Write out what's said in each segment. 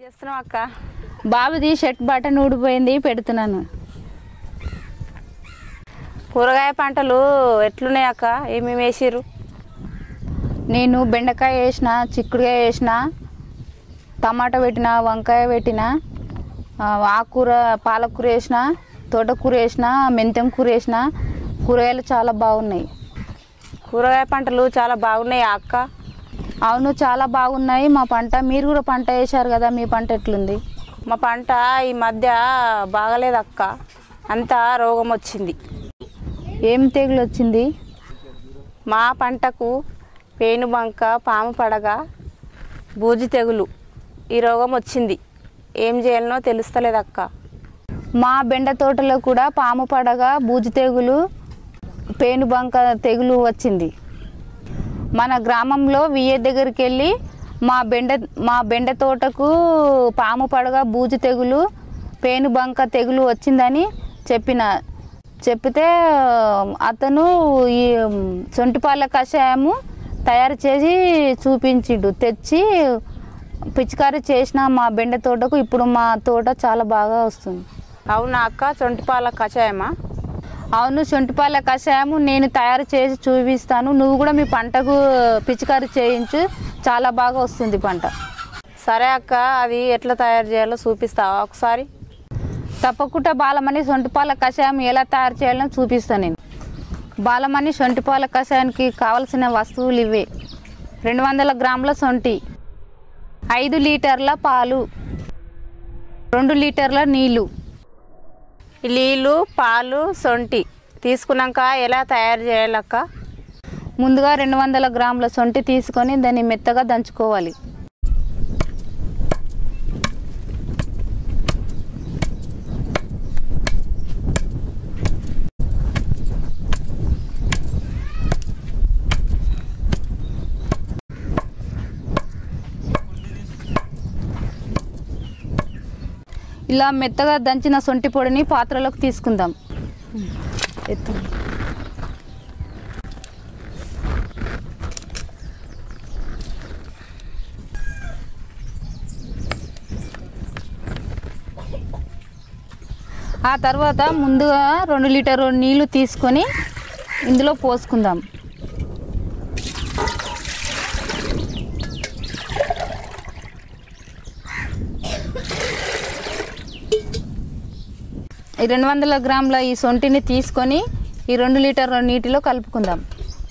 చేస్తున్నావు అక్క బాబుది షర్ట్ బటన్ ఊడిపోయింది పెడుతున్నాను కూరగాయ పంటలు ఎట్లున్నాయి అక్క ఏమేమి వేసిర్రు నేను బెండకాయ వేసిన చిక్కుడుకాయ వేసిన టమాటా పెట్టిన వంకాయ పెట్టిన ఆ, ఆకుకూర పాలకూర వేసిన తోటకూర వేసిన మెంతెం కూర వేసిన కూరగాయలు చాలా బాగున్నాయి కూరగాయ పంటలు చాలా బాగున్నాయి అక్క అవును చాలా బాగున్నాయి మా పంట మీరు కూడా పంట వేశారు కదా మీ పంట ఎట్లుంది మా పంట ఈ మధ్య బాగలేదు అక్క అంతా రోగం వచ్చింది ఏం తెగులు వచ్చింది మా పంటకు పేనుబంక పాము పడగ బూజు తెగులు ఈ రోగం వచ్చింది ఏం చేయాలనో తెలుస్తలేదు అక్క మా బెండ తోటలో కూడా పాము పడగ బూజు తెగులు పేనుబంక తెగులు వచ్చింది మన గ్రామంలో విఏ దగ్గరికి వెళ్ళి మా బెండ మా బెండ తోటకు పాము పడగ బూజు తెగులు పేనుబంక తెగులు వచ్చిందని చెప్పిన చెప్తే అతను ఈ సొంటిపాల కషాయము తయారు చేసి చూపించిండు తెచ్చి పిచికారీ చేసిన మా బెండ తోటకు ఇప్పుడు మా తోట చాలా బాగా వస్తుంది అవునా అక్క చొంటిపాల కషాయమా అవును సొంటిపాల కషాయము నేను తయారు చేసి చూపిస్తాను నువ్వు కూడా మీ పంటకు పిచికారీ చేయించు చాలా బాగా వస్తుంది పంట సరే అక్క అది ఎట్లా తయారు చేయాలో చూపిస్తావా ఒకసారి తప్పకుండా బాలమని సొంటిపాల కషాయం ఎలా తయారు చేయాలో చూపిస్తాను నేను బాలమని సొంటిపాల కషాయానికి కావలసిన వస్తువులు ఇవే రెండు వందల గ్రాముల సొంటి ఐదు లీటర్ల పాలు రెండు లీటర్ల నీళ్ళు ఈ నీళ్ళు పాలు సొంటి తీసుకున్నాక ఎలా తయారు చేయాలక్క ముందుగా రెండు వందల గ్రాముల సొంటి తీసుకొని దాన్ని మెత్తగా దంచుకోవాలి ఇలా మెత్తగా దంచిన సొంటి పొడిని పాత్రలోకి తీసుకుందాం ఎత్తు ఆ తర్వాత ముందుగా రెండు లీటర్ నీళ్లు తీసుకొని ఇందులో పోసుకుందాం ఈ రెండు వందల గ్రాముల ఈ సొంటిని తీసుకొని ఈ రెండు లీటర్ల నీటిలో కలుపుకుందాం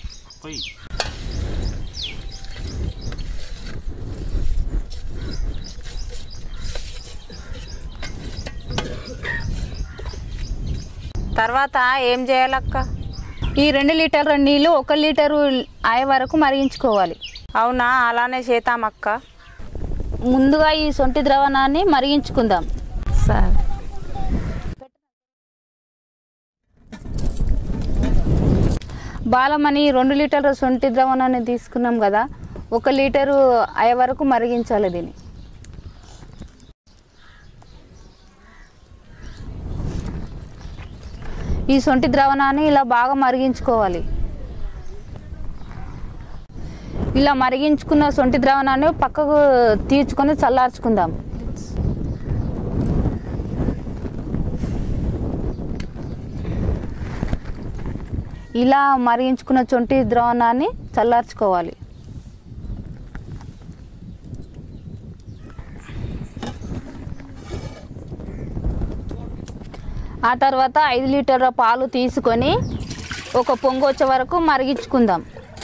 తర్వాత ఏం చేయాలక్క ఈ రెండు లీటర్ల నీళ్ళు ఒక లీటరు అయ్యే వరకు మరిగించుకోవాలి అవునా అలానే చేతామక్క ముందుగా ఈ సొంటి ద్రవణాన్ని మరిగించుకుందాం సరే బాలమని రెండు లీటర్ల సొంటి ద్రవణాన్ని తీసుకున్నాం కదా ఒక లీటరు అయ్యే వరకు మరిగించాలి దీన్ని ఈ సొంటి ద్రవణాన్ని ఇలా బాగా మరిగించుకోవాలి ఇలా మరిగించుకున్న సొంటి ద్రవణాన్ని పక్కకు తీర్చుకొని చల్లార్చుకుందాం ఇలా మరిగించుకున్న సొంటి ద్రవణాన్ని చల్లార్చుకోవాలి ఆ తర్వాత ఐదు లీటర్ల పాలు తీసుకొని ఒక పొంగు వచ్చే వరకు మరిగించుకుందాం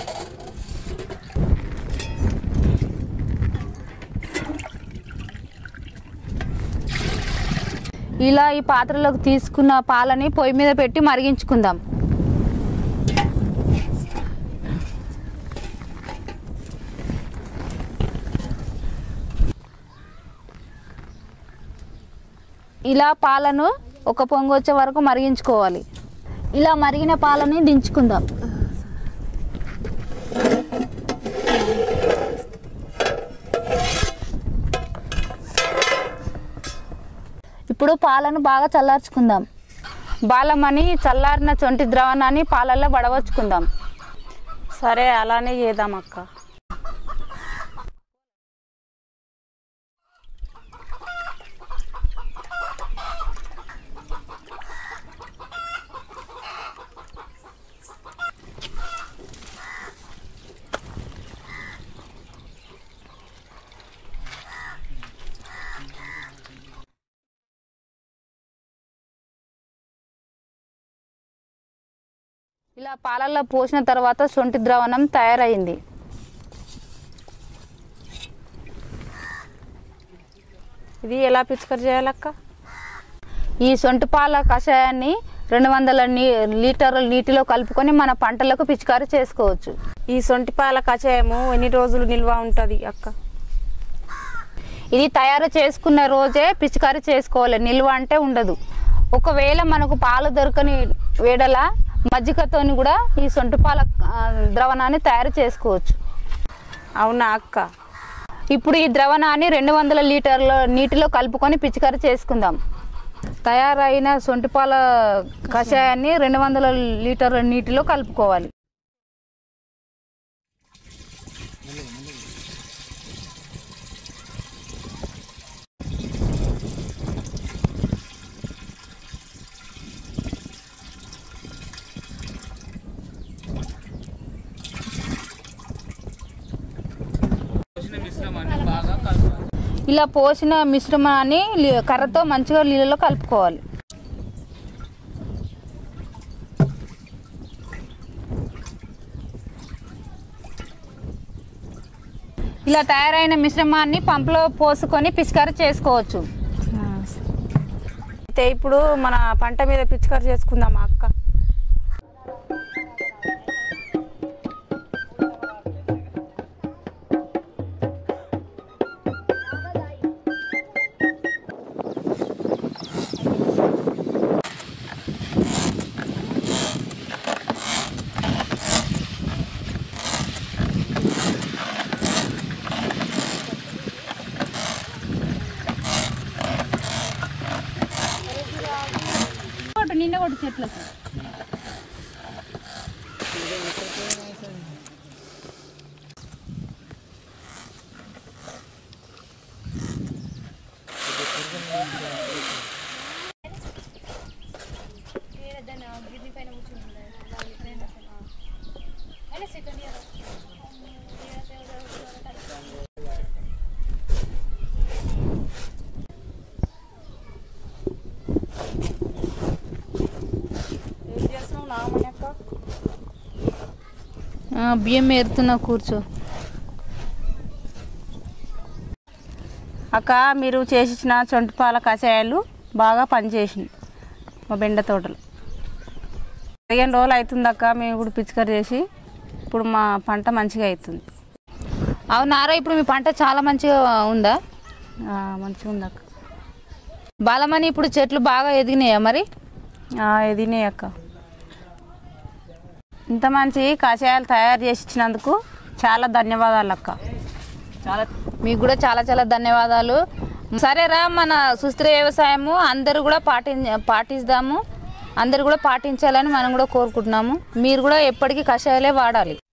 ఇలా ఈ పాత్రలోకి తీసుకున్న పాలని పొయ్యి మీద పెట్టి మరిగించుకుందాం ఇలా పాలను ఒక పొంగు వచ్చే వరకు మరిగించుకోవాలి ఇలా మరిగిన పాలని దించుకుందాం ఇప్పుడు పాలను బాగా చల్లార్చుకుందాం బాలమని చల్లారిన చొంటి ద్రవణాన్ని పాలల్లో వడవచ్చుకుందాం సరే అలానే చేద్దాం అక్క ఇలా పాలల్లో పోసిన తర్వాత సొంటి ద్రావణం తయారైంది ఇది ఎలా పిచికారి చేయాలక్క ఈ సొంటి పాల కషాయాన్ని రెండు వందల నీ లీటర్ల నీటిలో కలుపుకొని మన పంటలకు పిచికారీ చేసుకోవచ్చు ఈ సొంటి పాల కషాయము ఎన్ని రోజులు నిల్వ ఉంటుంది అక్క ఇది తయారు చేసుకున్న రోజే పిచికారీ చేసుకోవాలి నిల్వ అంటే ఉండదు ఒకవేళ మనకు పాలు దొరకని వేడల మజ్జిగతోని కూడా ఈ సొంటి పాల ఆ, ద్రవణాన్ని తయారు చేసుకోవచ్చు అవునా అక్క ఇప్పుడు ఈ ద్రవణాన్ని రెండు వందల లీటర్ల నీటిలో కలుపుకొని పిచికారీ చేసుకుందాం తయారైన సొంటిపాల కషాయాన్ని రెండు వందల లీటర్ల నీటిలో కలుపుకోవాలి ఇలా పోసిన మిశ్రమాన్ని లి- కర్రతో మంచిగా నీళ్ళలో కలుపుకోవాలి ఇలా తయారైన మిశ్రమాన్ని పంపులో పోసుకొని పిచికారీ చేసుకోవచ్చు అయితే ఇప్పుడు మన పంట మీద పిచికారి చేసుకుందామా అక్క నిన్న కొట్టు చెట్లకు ఏం చేస్తున్నావు నామని అక్క ఆ, బియ్యం ఏరుతున్నా కూర్చో అక్క మీరు చేసిన చొంటిపాల కషాయాలు బాగా పనిచేసినాయి మా బెండ తోటలు పదిహేను రోజులు అవుతుంది అక్క మేము ఇప్పుడు పిచికారి చేసి ఇప్పుడు మా పంట మంచిగా అవుతుంది అవునారా ఇప్పుడు మీ పంట చాలా మంచిగా ఉందా ఆ, మంచిగా ఉంది అక్క బాలమని ఇప్పుడు చెట్లు బాగా ఎదిగినాయా మరి ఆ, ఎదినే అక్క ఇంత మంచి కషాయాలు తయారు చేసి ఇచ్చినందుకు చాలా ధన్యవాదాలు అక్క చాలా మీకు కూడా చాలా చాలా ధన్యవాదాలు సరేరా మన సుస్థిర వ్యవసాయము అందరూ కూడా పాటి పాటిస్తాము అందరూ కూడా పాటించాలని మనం కూడా కోరుకుంటున్నాము మీరు కూడా ఎప్పటికీ కషాయాలే వాడాలి